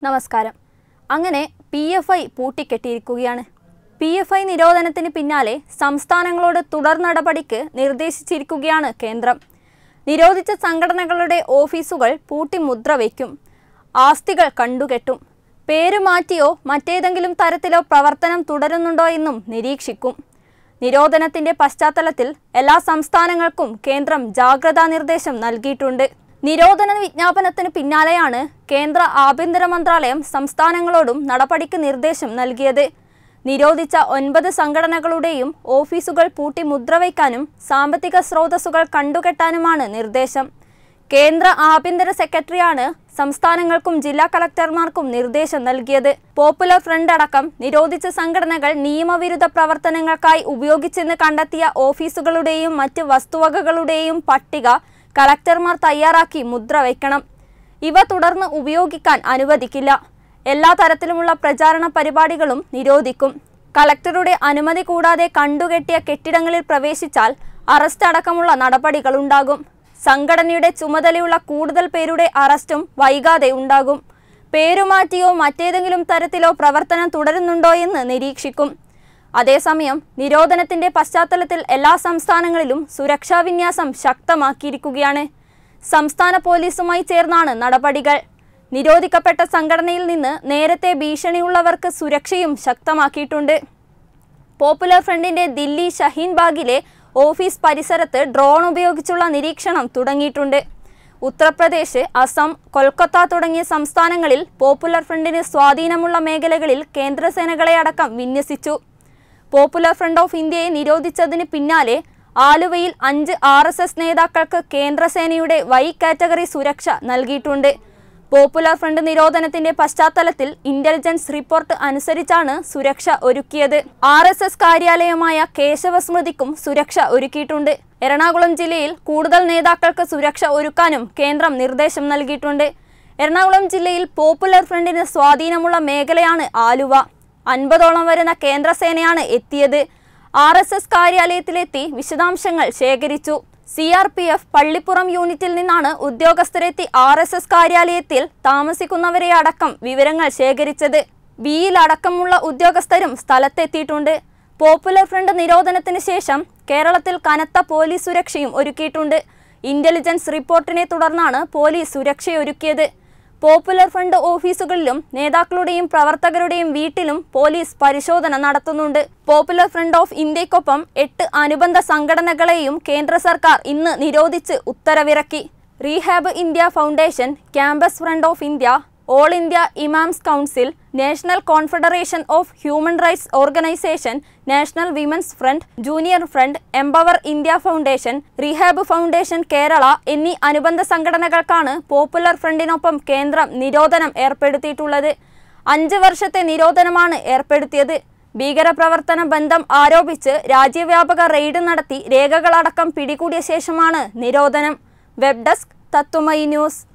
നമസ്കാരം അങ്ങനെ P F I പൂട്ടിക്കെട്ടിയിരിക്കുകയാണ് പി എഫ് ഐ നിരോധനത്തിന് പിന്നാലെ സംസ്ഥാനങ്ങളോട് തുടർ നടപടിക്ക് നിർദ്ദേശിച്ചിരിക്കുകയാണ് കേന്ദ്രം നിരോധിച്ച സംഘടനകളുടെ ഓഫീസുകൾ പൂട്ടി മുദ്ര വയ്ക്കും ആസ്തികൾ കണ്ടുകെട്ടും പേര് മാറ്റിയോ മറ്റേതെങ്കിലും തരത്തിലോ പ്രവർത്തനം തുടരുന്നുണ്ടോ എന്നും നിരീക്ഷിക്കും നിരോധനത്തിന്റെ പശ്ചാത്തലത്തിൽ എല്ലാ സംസ്ഥാനങ്ങൾക്കും കേന്ദ്രം ജാഗ്രതാ നിർദ്ദേശം നൽകിയിട്ടുണ്ട് നിരോധന വിജ്ഞാപനത്തിന് പിന്നാലെയാണ് കേന്ദ്ര ആഭ്യന്തര മന്ത്രാലയം സംസ്ഥാനങ്ങളോടും നടപടിക്ക് നിർദ്ദേശം നൽകിയത് നിരോധിച്ച ഒൻപത് സംഘടനകളുടെയും ഓഫീസുകൾ പൂട്ടി മുദ്രവയ്ക്കാനും സാമ്പത്തിക സ്രോതസ്സുകൾ കണ്ടുകെട്ടാനുമാണ് നിർദ്ദേശം കേന്ദ്ര ആഭ്യന്തര സെക്രട്ടറിയാണ് സംസ്ഥാനങ്ങൾക്കും ജില്ലാ കളക്ടർമാർക്കും നിർദ്ദേശം നൽകിയത് പോപ്പുലർ ഫ്രണ്ട് അടക്കം നിരോധിച്ച സംഘടനകൾ നിയമവിരുദ്ധ പ്രവർത്തനങ്ങൾക്കായി ഉപയോഗിച്ചെന്ന് കണ്ടെത്തിയ ഓഫീസുകളുടെയും മറ്റ് വസ്തുവകകളുടെയും പട്ടിക കളക്ടർമാർ തയ്യാറാക്കി മുദ്ര വയ്ക്കണം ഇവ തുടർന്ന് ഉപയോഗിക്കാൻ അനുവദിക്കില്ല എല്ലാ തരത്തിലുമുള്ള പ്രചാരണ പരിപാടികളും നിരോധിക്കും കളക്ടറുടെ അനുമതി കൂടാതെ കണ്ടുകെട്ടിയ കെട്ടിടങ്ങളിൽ പ്രവേശിച്ചാൽ അറസ്റ്റ് അടക്കമുള്ള നടപടികളുണ്ടാകും സംഘടനയുടെ ചുമതലയുള്ള കൂടുതൽ പേരുടെ അറസ്റ്റും വൈകാതെ ഉണ്ടാകും പേരുമാറ്റിയോ മറ്റേതെങ്കിലും തരത്തിലോ പ്രവർത്തനം തുടരുന്നുണ്ടോ എന്ന് നിരീക്ഷിക്കും അതേസമയം നിരോധനത്തിന്റെ പശ്ചാത്തലത്തിൽ എല്ലാ സംസ്ഥാനങ്ങളിലും സുരക്ഷാ വിന്യാസം ശക്തമാക്കിയിരിക്കുകയാണ് സംസ്ഥാന പോലീസുമായി ചേർന്നാണ് നടപടികൾ നിരോധിക്കപ്പെട്ട സംഘടനയിൽ നിന്ന് നേരത്തെ ഭീഷണിയുള്ളവർക്ക് സുരക്ഷയും ശക്തമാക്കിയിട്ടുണ്ട് പോപ്പുലർ ഫ്രണ്ടിന്റെ ദില്ലി ഷഹീൻ ബാഗിലെ ഓഫീസ് പരിസരത്ത് ഡ്രോൺ ഉപയോഗിച്ചുള്ള നിരീക്ഷണം തുടങ്ങിയിട്ടുണ്ട് ഉത്തർപ്രദേശ് അസം കൊൽക്കത്ത തുടങ്ങിയ സംസ്ഥാനങ്ങളിൽ പോപ്പുലർ ഫ്രണ്ടിന് സ്വാധീനമുള്ള മേഖലകളിൽ കേന്ദ്രസേനകളെ അടക്കം വിന്യസിച്ചു പോപ്പുലർ ഫ്രണ്ട് ഓഫ് ഇന്ത്യയെ നിരോധിച്ചതിന് പിന്നാലെ ആലുവയിൽ അഞ്ച് ആർ എസ് എസ് നേതാക്കൾക്ക് കേന്ദ്രസേനയുടെ വൈ കാറ്റഗറി സുരക്ഷ നൽകിയിട്ടുണ്ട് പോപ്പുലർ ഫ്രണ്ട് നിരോധനത്തിന്റെ പശ്ചാത്തലത്തിൽ ഇന്റലിജൻസ് റിപ്പോർട്ട് അനുസരിച്ചാണ് സുരക്ഷ ഒരുക്കിയത് ആർ എസ് എസ് കാര്യാലയമായ കേശവസ്മൃതിക്കും സുരക്ഷ ഒരുക്കിയിട്ടുണ്ട് എറണാകുളം ജില്ലയിൽ കൂടുതൽ നേതാക്കൾക്ക് സുരക്ഷ ഒരുക്കാനും കേന്ദ്രം നിർദ്ദേശം നൽകിയിട്ടുണ്ട് എറണാകുളം ജില്ലയിൽ പോപ്പുലർ ഫ്രണ്ടിന് സ്വാധീനമുള്ള മേഖലയാണ് ആലുവ അൻപതോളം വരുന്ന കേന്ദ്രസേനയാണ് എത്തിയത് ആർ എസ് എസ് കാര്യാലയത്തിലെത്തി വിശദാംശങ്ങൾ ശേഖരിച്ചു C R P F Pallippuram യൂണിറ്റിൽ നിന്നാണ് ഉദ്യോഗസ്ഥരെത്തി ആർ എസ് എസ് കാര്യാലയത്തിൽ താമസിക്കുന്നവരെ അടക്കം വിവരങ്ങൾ ശേഖരിച്ചത് ബിയിൽ അടക്കമുള്ള ഉദ്യോഗസ്ഥരും സ്ഥലത്തെത്തിയിട്ടുണ്ട് പോപ്പുലർ ഫ്രണ്ട് നിരോധനത്തിന് ശേഷം കേരളത്തിൽ കനത്ത പോലീസ് സുരക്ഷയും ഒരുക്കിയിട്ടുണ്ട് ഇന്റലിജൻസ് റിപ്പോർട്ടിനെ തുടർന്നാണ് പോലീസ് സുരക്ഷയൊരുക്കിയത് പോപ്പുലർ ഫ്രണ്ട് ഓഫീസുകളിലും നേതാക്കളുടെയും പ്രവർത്തകരുടെയും വീട്ടിലും പോലീസ് പരിശോധന നടത്തുന്നുണ്ട് പോപ്പുലർ ഫ്രണ്ട് ഓഫ് ഇന്ത്യക്കൊപ്പം എട്ട് അനുബന്ധ സംഘടനകളെയും കേന്ദ്ര സർക്കാർ ഇന്ന് നിരോധിച്ച് ഉത്തരവിറക്കി rehab India foundation campus front of India all India imams council national confederation of human rights organisation national women's front junior front empower India foundation rehab foundation Kerala എന്നീ അനുബന്ധ സംഘടനകൾക്കാണ് പോപ്പുലർ ഫ്രണ്ടിനൊപ്പം കേന്ദ്രം നിരോധനം ഏർപ്പെടുത്തിയിട്ടുള്ളത് അഞ്ച് വർഷത്തെ നിരോധനമാണ് ഏർപ്പെടുത്തിയത് ഭീകരപ്രവർത്തന ബന്ധം ആരോപിച്ച് രാജ്യവ്യാപക റെയ്ഡ് നടത്തി രേഖകളടക്കം പിടികൂടിയ ശേഷമാണ് നിരോധനം വെബ് ഡെസ്ക് തത്വമയി ന്യൂസ്